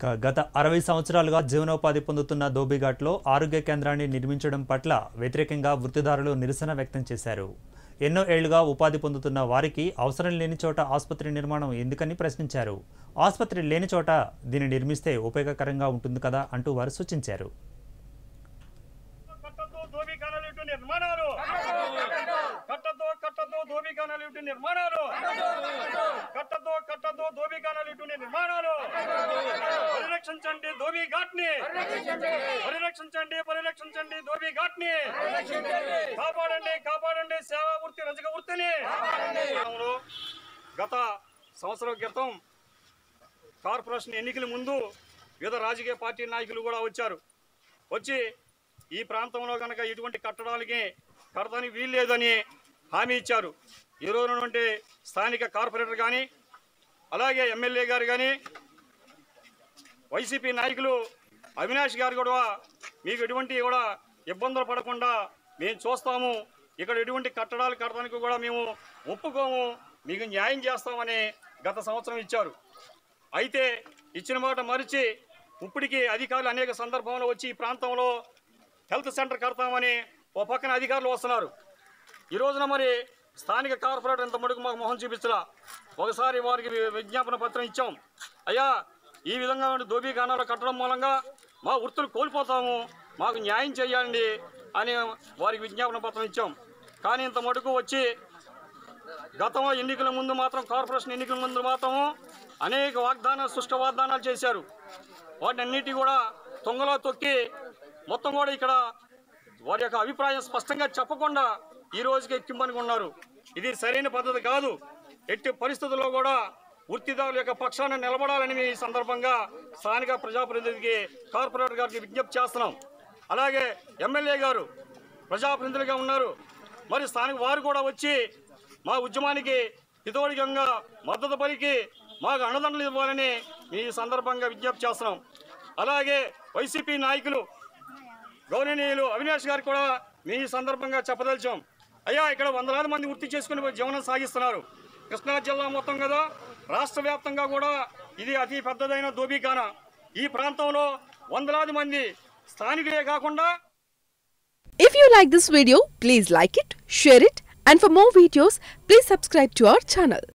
ఇక గత అరవై సంవత్సరాలుగా జీవనోపాధి పొందుతున్న ధోబిఘాట్లో ఆరోగ్య కేంద్రాన్ని నిర్మించడం పట్ల వ్యతిరేకంగా వృత్తిదారులు నిరసన వ్యక్తం చేశారు ఎన్నో ఏళ్లుగా ఉపాధి పొందుతున్న వారికి అవసరం లేని చోట ఆసుపత్రి నిర్మాణం ఎందుకని ప్రశ్నించారు ఆసుపత్రి లేని చోట దీన్ని నిర్మిస్తే ఉపయోగకరంగా ఉంటుంది కదా అంటూ వారు సూచించారు కట్టద్దు ధోబిఖానాలు ఇటు నిర్మాణాలు కట్టద్దు కట్టద్దు ధోబిఖానాలు ఇటు నిర్మాణాలు కట్టద్దు కట్టద్దు ధోబిఖానాలు ఇటు నిర్మాణాలు పరిరక్షించండి ధోబి ఘాట్ ని పరిరక్షించండి పరిరక్షించండి ధోబి ఘాట్ ని కాపాడండి కాపాడండి సేవా వృత్తి రజక వృత్తిని గత సంవత్సరం క్రితం కార్పొరేషన్ ఎన్నికల ముందు వివిధ రాజకీయ పార్టీ నాయకులు కూడా వచ్చారు వచ్చి ఈ ప్రాంతంలో కనుక ఇటువంటి కట్టడాలకి కడతానికి వీలు లేదని హామీ ఇచ్చారు ఈ రోజు నుండి స్థానిక కార్పొరేటర్ కానీ అలాగే ఎమ్మెల్యే గారు కానీ వైసీపీ నాయకులు అవినాష్ గారు కూడా మీకు ఎటువంటి కూడా ఇబ్బందులు పడకుండా మేము చూస్తాము ఇక్కడ ఎటువంటి కట్టడాలు కట్టడానికి కూడా మేము ఒప్పుకోము మీకు న్యాయం చేస్తామని గత సంవత్సరం ఇచ్చారు అయితే ఇచ్చిన మాట మరిచి ఇప్పటికీ అధికారులు అనేక సందర్భంలో వచ్చి ఈ ప్రాంతంలో హెల్త్ సెంటర్ కడతామని ఓ పక్కన అధికారులు వస్తున్నారు ఈ రోజున మరి స్థానిక కార్పొరేటర్ ఇంత మటుకు మాకు మొహం చూపించలా ఒకసారి వారికి వి- విజ్ఞాపన పత్రం ఇచ్చాం అయ్యా ఈ విధంగా దోబీఖానాలు కట్టడం మూలంగా మా వృత్తులు కోల్పోతాము మాకు న్యాయం చేయండి అని వారికి విజ్ఞాపన పత్రం ఇచ్చాం కానీ ఇంత మటుకు వచ్చి గతం ఎన్నికల ముందు మాత్రం కార్పొరేషన్ ఎన్నికల ముందు మాత్రం అనేక వాగ్దానాలు సుష్ట వాగ్దానాలు చేశారు వాటిని అన్నిటి కూడా తొంగలో తొక్కి మొత్తం కూడా ఇక్కడ వారి యొక్క అభిప్రాయం స్పష్టంగా చెప్పకుండా ఈ రోజుకి ఎక్కింపని ఉన్నారు ఇది సరైన పద్ధతి కాదు ఎట్టి పరిస్థితుల్లో కూడా వృత్తిదారుల యొక్క పక్షాన నిలబడాలని మేము ఈ సందర్భంగా స్థానిక ప్రజాప్రతినిధికి కార్పొరేటర్ గారికి విజ్ఞప్తి చేస్తున్నాం అలాగే ఎమ్మెల్యే గారు ప్రజాప్రతినిధులుగా ఉన్నారు మరి స్థానిక వారు కూడా వచ్చి మా ఉద్యమానికి హితోడికంగా మద్దతు పలికి మాకు అండదండలు ఇవ్వాలని ఈ సందర్భంగా విజ్ఞప్తి చేస్తున్నాం అలాగే వైసీపీ నాయకులు గౌరవనీయులు అవినాష్ గారు కూడా మీ ఈ సందర్భంగా చెప్పదలిచాం అయ్యా ఇక్కడ వందలాది మంది వృత్తి చేసుకుని జీవనం సాగిస్తున్నారు కృష్ణా జిల్లా మొత్తం కదా రాష్ట్ర వ్యాప్తంగా కూడా ఇది అతి పెద్దదైన దోబీఖానా ఈ ప్రాంతంలో వందలాది మంది స్థానికులే కాకుండా If you like this video, please like it, share it, and for more videos, please subscribe to our channel.